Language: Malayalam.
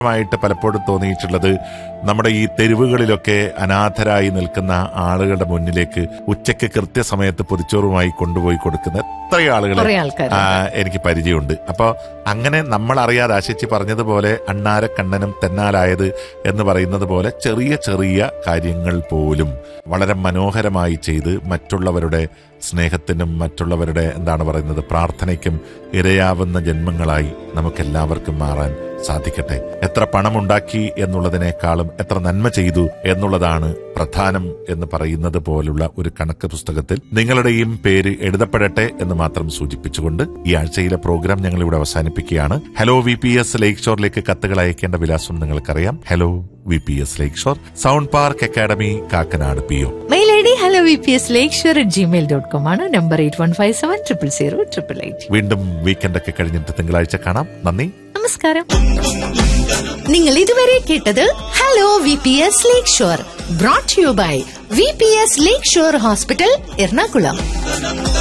ായിട്ട് പലപ്പോഴും തോന്നിയിട്ടുള്ളത് നമ്മുടെ ഈ തെരുവുകളിലൊക്കെ അനാഥരായി നിൽക്കുന്ന ആളുകളുടെ മുന്നിലേക്ക് ഉച്ചയ്ക്ക് കൃത്യസമയത്ത് പൊതിച്ചോറുമായി കൊണ്ടുപോയി കൊടുക്കുന്ന എത്രയോ ആളുകളെ കുറെ ആൾക്കാർ ആ, എനിക്ക് പരിചയമുണ്ട് അപ്പൊ അങ്ങനെ നമ്മൾ അറിയാതെ ആശിച്ച് പറഞ്ഞതുപോലെ അണ്ണാര കണ്ണനും തെന്നാലായത് എന്ന് പറയുന്നത് പോലെ ചെറിയ ചെറിയ കാര്യങ്ങൾ പോലും വളരെ മനോഹരമായി ചെയ്ത് മറ്റുള്ളവരുടെ സ്നേഹത്തിനും മറ്റുള്ളവരുടെ എന്താണ് പറയുന്നത് പ്രാർത്ഥനയ്ക്കും ഇരയാവുന്ന ജന്മങ്ങളായി നമുക്കെല്ലാവർക്കും മാറാൻ സാധിക്കട്ടെ എത്ര പണമുണ്ടാക്കി എന്നുള്ളതിനേക്കാളും എത്ര നന്മ ചെയ്തു എന്നുള്ളതാണ് പ്രധാനം എന്ന് പറയുന്നത് പോലുള്ള ഒരു കണക്ക് പുസ്തകത്തിൽ നിങ്ങളുടെയും പേര് എഴുതപ്പെടട്ടെ എന്ന് മാത്രം സൂചിപ്പിച്ചുകൊണ്ട് ഈ ആഴ്ചയിലെ പ്രോഗ്രാം ഞങ്ങൾ ഇവിടെ അവസാനിപ്പിക്കുകയാണ് hello V P S lake ഷോറിലേക്ക് കത്തുകൾ അയക്കേണ്ട വിലാസം നിങ്ങൾക്കറിയാം hello V P S lake shore sound park academy Kakkanad P O mail I D hello V P S lake shore at Gmail dot com ആണ് number eight one five seven triple zero triple eight വീണ്ടും വീക്കെൻഡ് ഒക്കെ കഴിഞ്ഞിട്ട് തിങ്കളാഴ്ച കാണാം നന്ദി നമസ്കാരം നിങ്ങൾ ഇതുവരെ കേട്ടത് hello V P S lake shore brought you by V P S lake shore hospital Ernakulam